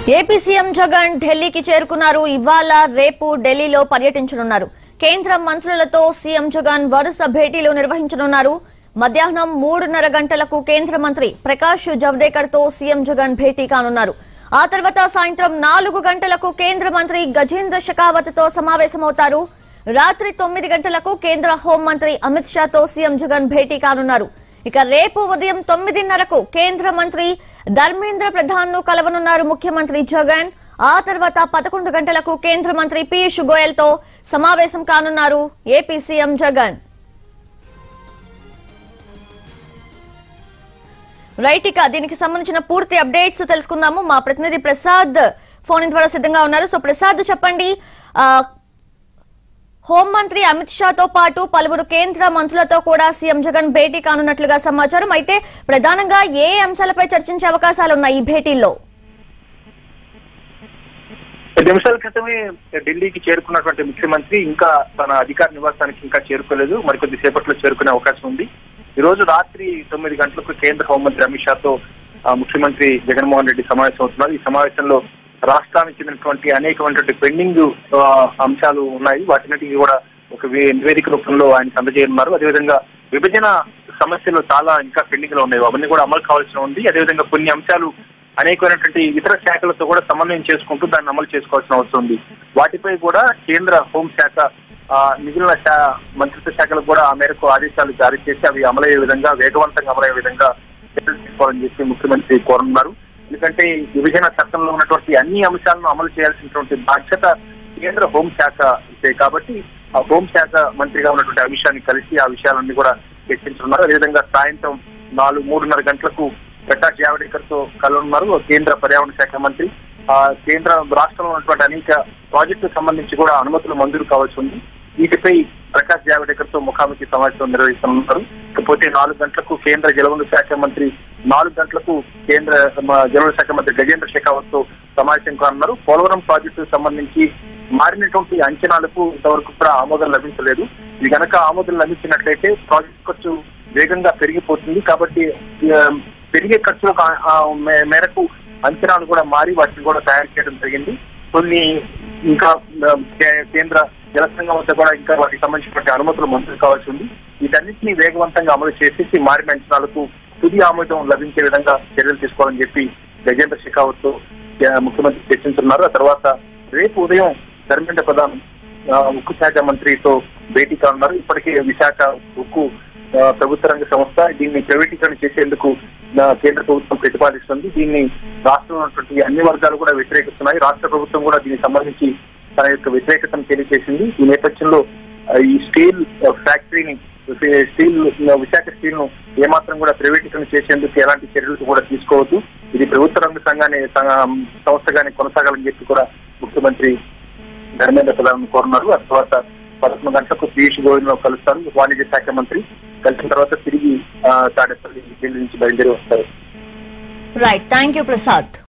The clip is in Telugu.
ఏపీ సీఎం జగన్ ఢిల్లీకి చేరుకున్నారు ఇవాళ రేపు ఢిల్లీలో పర్యటించనున్నారు కేంద్ర మంత్రులతో సీఎం జగన్ వరుస భేటీలు నిర్వహించనున్నారు మధ్యాహ్నం మూడున్నర గంటలకు కేంద్ర మంత్రి ప్రకాష్ జవదేకర్ తో సీఎం జగన్ భేటీ కానున్నారు ఆ తర్వాత సాయంత్రం నాలుగు గంటలకు కేంద్ర మంత్రి గజేంద్ర షెకావత్ తో సమావేశమవుతారు రాత్రి తొమ్మిది గంటలకు కేంద్ర హోంమంత్రి అమిత్ షాతో సీఎం జగన్ భేటీ కానున్నారు ఇక రేపు ఉదయం తొమ్మిదిన్నరకు కేంద్ర మంత్రి ధర్మేంద్ర ప్రధాన్ ను కలవనున్నారు ముఖ్యమంత్రి జగన్ ఆ తర్వాత పదకొండు గంటలకు కేంద్ర మంత్రి పీయూష్ గోయల్ తో సమావేశం కానున్నారు ఏపీ సీఎం జగన్ రైట్ ఇక దీనికి సంబంధించిన పూర్తి అప్డేట్స్ తెలుసుకుందాము మా ప్రతినిధి ప్రసాద్ ఫోన్ ద్వారా సిద్ధంగా ఉన్నారు సో ప్రసాద్ చెప్పండి ఆ, హోంమంత్రి అమిత్ షాతో పాటు పలువురు కేంద్ర మంత్రులతో కూడా సీఎం జగన్ భేటీ కానున్నట్లుగా సమాచారం అయితే ప్రధానంగా ఏ అంశాలపై చర్చించే అవకాశాలు ఉన్నాయి ఈ భేటీల్లో పది నిమిషాల క్రితమే ఢిల్లీకి చేరుకున్నటువంటి ముఖ్యమంత్రి ఇంకా తన అధికార నివాసానికి ఇంకా చేరుకోలేదు మరికొద్ది సేపట్లో చేరుకునే అవకాశం ఉంది ఈ రోజు రాత్రి తొమ్మిది గంటలకు కేంద్ర హోంమంత్రి అమిత్ షాతో ఆ, ముఖ్యమంత్రి జగన్మోహన్ రెడ్డి సమావేశం అవుతున్నారు ఈ సమావేశంలో రాష్ట్రానికి చెందినటువంటి అనేకమైనటువంటి పెండింగ్ ఆ, అంశాలు ఉన్నాయి వాటిన్నిటికీ కూడా ఒక వే- నివేదిక రూపంలో ఆయన అందజేయనున్నారు అదేవిధంగా విభజన సమస్యలు చాలా ఇంకా పెండింగ్ లో ఉన్నాయి అవన్నీ కూడా అమలు కావాల్సి ఉంది అదేవిధంగా కొన్ని అంశాలు అనేకమైనటువంటి ఇతర శాఖలతో కూడా సమన్వయం చేసుకుంటూ దాన్ని అమలు చేసుకోవాల్సిన అవసరం ఉంది వాటిపై కూడా కేంద్ర హోంశాఖ ఆ, మిగిలిన శా మంత్రిత్వ శాఖలకు కూడా ఆ మేరకు ఆదేశాలు జారీ చేసి అవి అమలయ్యే విధంగా వేగవంతంగా అమలయ్యే విధంగా చర్యలు తీసుకోవాలని చెప్పి ముఖ్యమంత్రి కోరుతున్నారు ఎందుకంటే ఈ విభజన చట్టంలో ఉన్నటువంటి అన్ని అంశాలను అమలు చేయాల్సినటువంటి బాధ్యత కేంద్ర హోంశాఖ ఇదే కాబట్టి ఆ హోంశాఖ మంత్రిగా ఉన్నటువంటి అమిత్ షాని కలిసి ఆ విషయాలన్నీ కూడా చర్చించున్నారు అదేవిధంగా సాయంత్రం నాలుగు మూడున్నర గంటలకు ప్రకాష్ జావడేకర్ తో కలవనున్నారు కేంద్ర పర్యావరణ శాఖ మంత్రి ఆ కేంద్ర రాష్ట్రంలో ఉన్నటువంటి అనేక ప్రాజెక్టులకు సంబంధించి కూడా అనుమతులు మంజూరు కావాల్సి ఉంది వీటిపై ప్రకాష్ జావడేకర్ తో ముఖాముఖి సమావేశం నిర్వహిస్తున్నారు ఇకపోతే నాలుగు గంటలకు కేంద్ర జలవనరుల శాఖ మంత్రి నాలుగు గంటలకు కేంద్ర మ, జలవనరుల శాఖ మంత్రి గజేంద్ర షెకావత్ తో సమావేశం కానున్నారు పోలవరం ప్రాజెక్టుకు సంబంధించి మారినటువంటి అంచనాలకు ఇంతవరకు కూడా ఆమోదం లభించలేదు ఇది కనుక ఆమోదం లభించినట్లయితే ప్రాజెక్ట్ ఖర్చు వేగంగా పెరిగిపోతుంది కాబట్టి ఆ, పెరిగే ఖర్చులకు ఆ- ఆ మే- మేరకు అంచనాలు కూడా మారి వాటిని కూడా తయారు చేయడం జరిగింది కొన్ని ఇంకా ఆ, కే- కేంద్ర జల సంఘం వద్ద కూడా ఇంకా వాటికి సంబంధించినటువంటి అనుమతులు మంజూరు కావాల్సి ఉంది వీటన్నిటిని వేగవంతంగా అమలు చేసేసి మారిన అంచనాలకు తుది ఆమోదం లభించే విధంగా చర్యలు తీసుకోవాలని చెప్పి గజేంద్ర షెకావత్ తో ఆ, ముఖ్యమంత్రి చర్చించున్నారు ఆ తర్వాత రేపు ఉదయం ధర్మేంద్ర ప్రధాన్ ఆ, ఉక్కు శాఖ మంత్రితో భేటీ కానున్నారు ఇప్పటికే విశాఖ ఉక్కు ఆ, ప్రభుత్వ రంగ సంస్థ దీన్ని ప్రైవేటీకరణ చేసేందుకు ఆ, కేంద్ర ప్రభుత్వం ప్రతిపాదిస్తుంది దీన్ని రాష్ట్రంలో ఉన్నటువంటి అన్ని వర్గాలు కూడా వ్యతిరేకిస్తున్నాయి రాష్ట్ర ప్రభుత్వం కూడా దీనికి సంబంధించి తన యొక్క వ్యతిరేకతను తెలియజేసింది ఈ నేపథ్యంలో ఆ, ఈ స్టీల్ ఫ్యాక్టరీని స్టీల్ విశాఖ స్టీల్ ను ఏమాత్రం కూడా ప్రైవేటీకరణ చేసేందుకు ఎలాంటి చర్యలు కూడా తీసుకోవద్దు ఇది ప్రభుత్వ రంగ సంఘాన్ని సంఘ- సంస్థగానే కొనసాగాలని చెప్పి కూడా ముఖ్యమంత్రి ధర్మేంద్ర ప్రధాన్ కోరున్నారు ఆ తర్వాత పదకొండు గంటలకు పీయూష్ గోయల్ లో కలుస్తారు వాణిజ్య శాఖ మంత్రి కలిసిన తర్వాత తిరిగి ఆ, తాడేపల్లి ఢిల్లీ నుంచి బయలుదేరి వస్తారు రైట్ థ్యాంక్ యూ ప్రసాద్